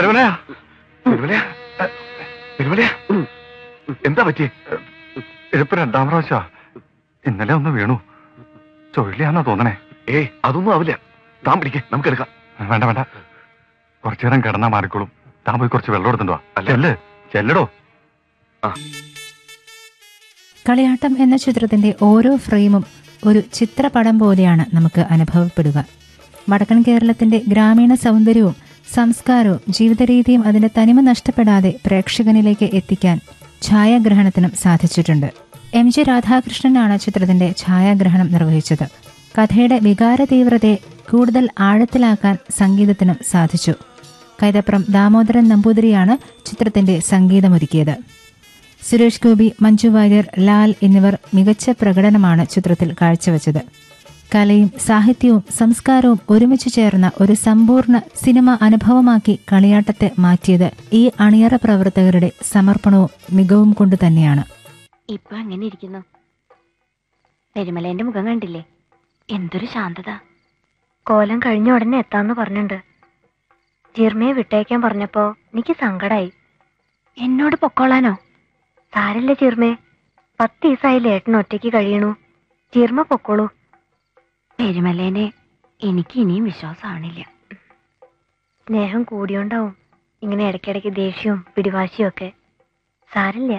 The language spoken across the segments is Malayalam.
പെരുമലയാ പെരുമലയാ ഏ, പെരുമലയാ എന്താ പറ്റി ഇതിപ്പോ രണ്ടാം പ്രാവശ്യ ഇന്നലെ ഒന്ന് വീണു ചൊല്ലിയാന്നാ തോന്നണേ ഏയ് അതൊന്നും ആവില്ല താൻ പിടിക്കേ നമുക്ക് എടുക്കാം വേണ്ട വേണ്ട കുറച്ചു നേരം കിടന്നാ മാറിക്കോളും താൻ പോയി കുറച്ച് വെള്ളം എടുത്തിട്ടോ ചെല്ല് ചെല്ലടോ കളിയാട്ടം എന്ന ചിത്രത്തിന്റെ ഓരോ ഫ്രെയിമും ഒരു ചിത്രപടം പോലെയാണ് നമുക്ക് അനുഭവപ്പെടുക വടക്കൻ കേരളത്തിന്റെ ഗ്രാമീണ സൗന്ദര്യവും സംസ്കാരവും ജീവിതരീതിയും അതിന്റെ തനിമ നഷ്ടപ്പെടാതെ പ്രേക്ഷകനിലേക്ക് എത്തിക്കാൻ ഛായാഗ്രഹണത്തിനും സാധിച്ചിട്ടുണ്ട് എം ജി രാധാകൃഷ്ണനാണ് ചിത്രത്തിന്റെ ഛായാഗ്രഹണം നിർവഹിച്ചത് കഥയുടെ വികാര തീവ്രതയെ കൂടുതൽ ആഴത്തിലാക്കാൻ സംഗീതത്തിനും സാധിച്ചു കൈതപ്രം ദാമോദരൻ നമ്പൂതിരിയാണ് ചിത്രത്തിന്റെ സംഗീതമൊരുക്കിയത് സുരേഷ് ഗോപി മഞ്ജു വാര്യർ ലാൽ എന്നിവർ മികച്ച പ്രകടനമാണ് ചിത്രത്തിൽ കാഴ്ചവെച്ചത് കലയും സാഹിത്യവും സംസ്കാരവും ഒരുമിച്ച് ചേർന്ന ഒരു സമ്പൂർണ്ണ സിനിമ അനുഭവമാക്കി കളിയാട്ടത്തെ മാറ്റിയത് ഈ അണിയറ പ്രവർത്തകരുടെ സമർപ്പണവും മികവും കൊണ്ട് തന്നെയാണ് ഇപ്പൊ അങ്ങനെ ഇരിക്കുന്നു പെരുമലേന്റെ മുഖം കണ്ടില്ലേ എന്തൊരു ശാന്തത കോലം കഴിഞ്ഞ ഉടനെ എത്താന്ന് പറഞ്ഞിട്ടുണ്ട് ജിർമയെ വിട്ടയക്കാൻ പറഞ്ഞപ്പോ എനിക്ക് സങ്കടായി എന്നോട് പൊക്കോളാനോ സാരല്ല ചിർമേ പത്ത് ദിവസമായില്ലേ ഏട്ടൻ ഒറ്റയ്ക്ക് കഴിയണു ചിർമ പൊക്കോളൂ പെരുമലേനെ എനിക്ക് ഇനിയും വിശ്വാസമാണില്ല സ്നേഹം കൂടിയോണ്ടാവും ഇങ്ങനെ ഇടയ്ക്കിടയ്ക്ക് ദേഷ്യവും പിടിവാശിയും ഒക്കെ സാരില്ല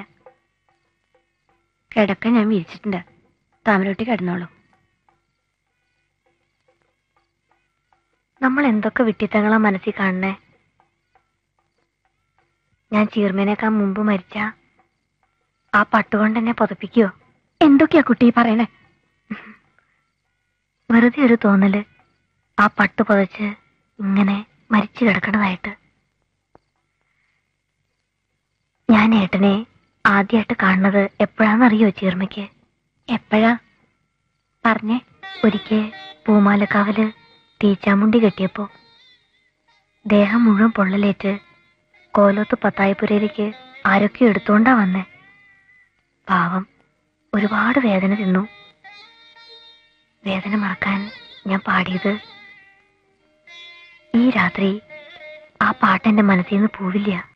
കിടക്ക ഞാൻ വിരിച്ചിട്ടുണ്ട് താമരൊട്ടി കിടന്നോളൂ നമ്മൾ എന്തൊക്കെ വിട്ടിത്തങ്ങളാ മനസ്സിൽ കാണണേ ഞാൻ ചീർമേനേക്കാൾ മുമ്പ് മരിച്ച ആ പട്ടുകൊണ്ട് എന്നെ പുതപ്പിക്കോ എന്തൊക്കെയാ കുട്ടി പറയണേ വെറുതെ ഒരു തോന്നല് ആ പട്ട് പുതച്ച് ഇങ്ങനെ മരിച്ചു കിടക്കണതായിട്ട് ഞാൻ ഏട്ടനെ ആദ്യമായിട്ട് കാണുന്നത് എപ്പോഴാന്നറിയോ ചീർമയ്ക്ക് എപ്പോഴാ പറഞ്ഞേ ഒരിക്കൽ പൂമാലക്കാവല് തീച്ചാമുണ്ടി കെട്ടിയപ്പോ ദേഹം മുഴുവൻ പൊള്ളലേറ്റ് കോലോത്ത് പത്തായപ്പുരയിലേക്ക് ആരൊക്കെ എടുത്തോണ്ടാ വന്നേ പാവം ഒരുപാട് വേദന തിന്നു വേദന മറക്കാൻ ഞാൻ പാടിയത് ഈ രാത്രി ആ പാട്ടെന്റെ മനസ്സിൽ നിന്ന് പോവില്ല